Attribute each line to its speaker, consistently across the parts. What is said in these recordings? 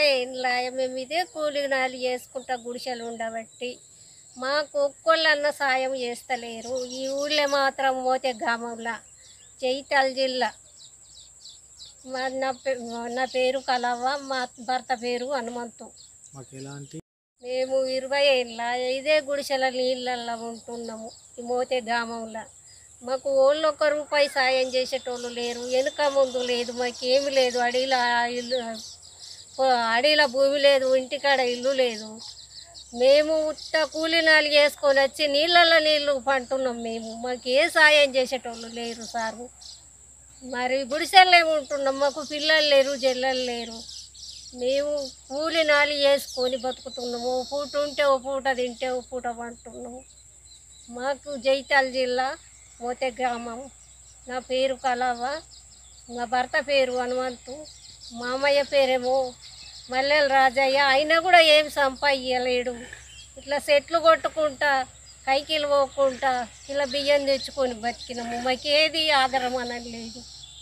Speaker 1: ఏంలా మేము ఇదే కూలినాలు చేసుకుంటా గుడిసెలు ఉండబట్టి మాకు ఒక్కొల్లన్న సాయం చేస్తలేరు ఈ ఊళ్ళో మాత్రం పోతే గ్రామంలో జైతాల్ జిల్లా మా నా పే- నా పేరు కలవ్వ మా భర్త పేరు హనుమంతు
Speaker 2: మాకు ఎలాంటి
Speaker 1: మేము ఇరవై ఏళ్ళ ఇదే గుడిసెల నీళ్ళల్లో ఉంటున్నాము ఈ మోతే గ్రామంలో మాకు ఓళ్ళు ఒక్క రూపాయి సాయం చేసేటోళ్ళు లేరు వెనుక ముందు లేదు మాకేమి లేదు అడవిలో ఇల్లు అడవిలో భూమి లేదు ఇంటికాడ ఇల్లు లేదు మేము ఉత్త కూలినాలు చేసుకొని వచ్చి నీళ్ళల్లో నీళ్ళు పంటున్నాం మేము మాకు ఏ సాయం చేసేటోళ్ళు లేరు సారు మరి గుడిసెల్లో ఉంటున్నాం మాకు పిల్లలు లేరు జల్లలు లేరు మేము కూలి నాలి వేసుకొని బతుకుతున్నాము ఓ పూట ఉంటే ఓ పూట తింటే ఓ పూట పంటున్నాము మాకు జైతాల్ జిల్లా మోతే గ్రామం నా పేరు కలవ నా భర్త పేరు హనుమంతు మామయ్య పేరేమో మల్లెల రాజయ్య అయినా కూడా ఏం సంపాదించలేడు ఇట్లా చెట్లు కొట్టుకుంటా కైకిలు పోకుండా ఇలా బియ్యం తెచ్చుకొని బతికినాము మాకేది ఆధారం అనేది లేదు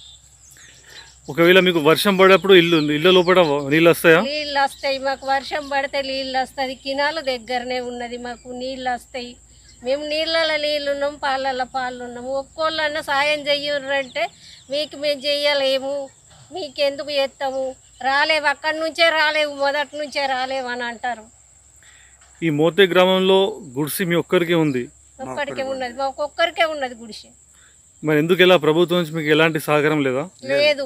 Speaker 3: ఒకవేళ మీకు వర్షం పడేటప్పుడు ఇల్లు ఇళ్ళ లోపల నీళ్ళు వస్తాయా
Speaker 1: నీళ్ళు వస్తాయి మాకు వర్షం పడితే నీళ్ళు వస్తుంది కినాలు దగ్గరనే ఉన్నది మాకు నీళ్ళు వస్తాయి మేము నీళ్ళలో నీళ్ళు ఉన్నాం పాలల్లో పాలు ఉన్నాం ఒక్కోళ్ళన్నా సాయం చెయ్యరంటే మీకు మేము చెయ్యలేము మీకెందుకు చేస్తాము రాలేవు అక్కడి నుంచే రాలేవు మొదటి నుంచే రాలేవు అని అంటారు
Speaker 3: ఈ మోతే గ్రామంలో గుడిసి మీ ఒక్కరికే ఉంది
Speaker 1: ఒక్కడికే ఉన్నది మా ఒక్కొక్కరికే ఉన్నది గుడిసె
Speaker 3: మరి ఎందుకు ఇలా ప్రభుత్వం నుంచి మీకు ఎలాంటి సహకారం లేదా
Speaker 1: లేదు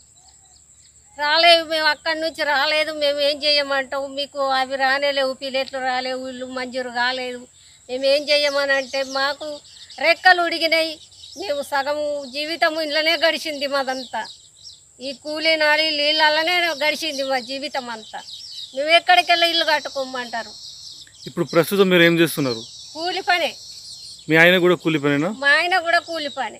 Speaker 1: రాలేవు మేము అక్కడి నుంచి రాలేదు మేము ఏం చేయమంటావు మీకు అవి రానేలేవు పిల్లెట్లు రాలేవు ఇల్లు మంజూరు కాలేదు మేము ఏం చేయమని అంటే మాకు రెక్కలు ఉడిగినాయి మేము సగం జీవితం ఇంట్లోనే గడిచింది మాదంతా ఈ కూలీ నాలి నీళ్ళలోనే గడిచింది మా జీవితం అంతా మేము ఎక్కడికి వెళ్ళి ఇల్లు కట్టుకోమంటారు
Speaker 3: ఇప్పుడు ప్రస్తుతం మీరు ఏం చేస్తున్నారు
Speaker 1: కూలి పనే
Speaker 3: మీ ఆయన కూడా కూలి పనేనా
Speaker 1: మా ఆయన కూడా కూలి పనే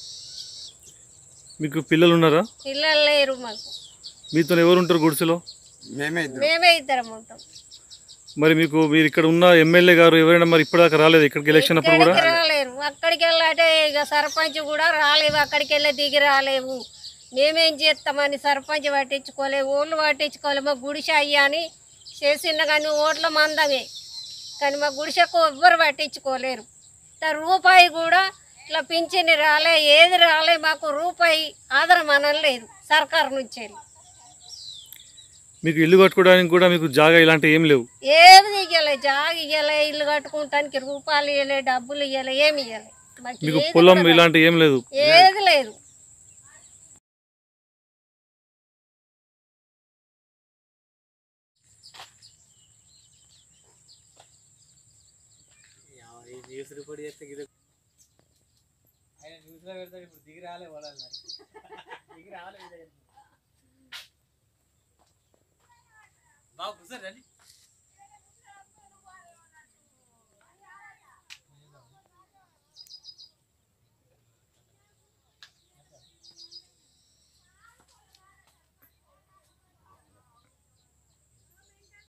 Speaker 3: మీకు పిల్లలు ఉన్నారా
Speaker 1: పిల్లలు లేరు మాకు
Speaker 3: మీతో ఎవరు ఉంటారు గుడిసెలో
Speaker 2: మేమే ఇద్దరం
Speaker 1: మేమే ఇద్దరం ఉంటాం
Speaker 3: మరి మీకు మీరు ఇక్కడ ఉన్న ఎమ్మెల్యే గారు ఎవరైనా మరి ఇప్పటిదాకా రాలేదు ఇక్కడికి ఎలక్షన్ అప్పుడు కూడా
Speaker 1: ఎక్కడికి రాలేరు అక్కడికి వెళ్ళాలంటే ఇక సర్పంచ్ కూడా రాలేవు అక్కడికి వెళ్ళి దిగి రాలేవు మేమేం చేస్తామని సర్పంచ్ పట్టించుకోలేవు ఓట్లు పట్టించుకోలేము మా గుడిసె అయ్యా అని చేసిన కానీ ఓట్ల మందమే కానీ మా గుడిసెకు ఎవ్వరు పట్టించుకోలేరు ఇంత రూపాయి కూడా ఇట్లా పింఛని రాలే ఏది రాలే మాకు రూపాయి ఆధారం అనలేదు సర్కారు నుంచి
Speaker 3: మీకు ఇల్లు కట్టుకోవడానికి కూడా మీకు జాగా ఇలాంటివి ఏం లేవు
Speaker 1: ఏమి ఇయ్యలే జాగ ఇయ్యలే ఇల్లు కట్టుకుంటానికి రూపాయలు ఇయ్యలే డబ్బులు ఇయ్యలే ఏమి ఇయ్యలే మాకు
Speaker 3: మీకు
Speaker 1: ఏది
Speaker 3: పొలం
Speaker 1: కూడా
Speaker 3: ఇలాంటివి ఏం లేదు
Speaker 1: ఏది లేదు
Speaker 2: ఆయన న్యూస్లో పెడతాడు ఇప్పుడు దిగి రాలే వాళ్ళని దిగి రాలే బాబు కూర్చోండి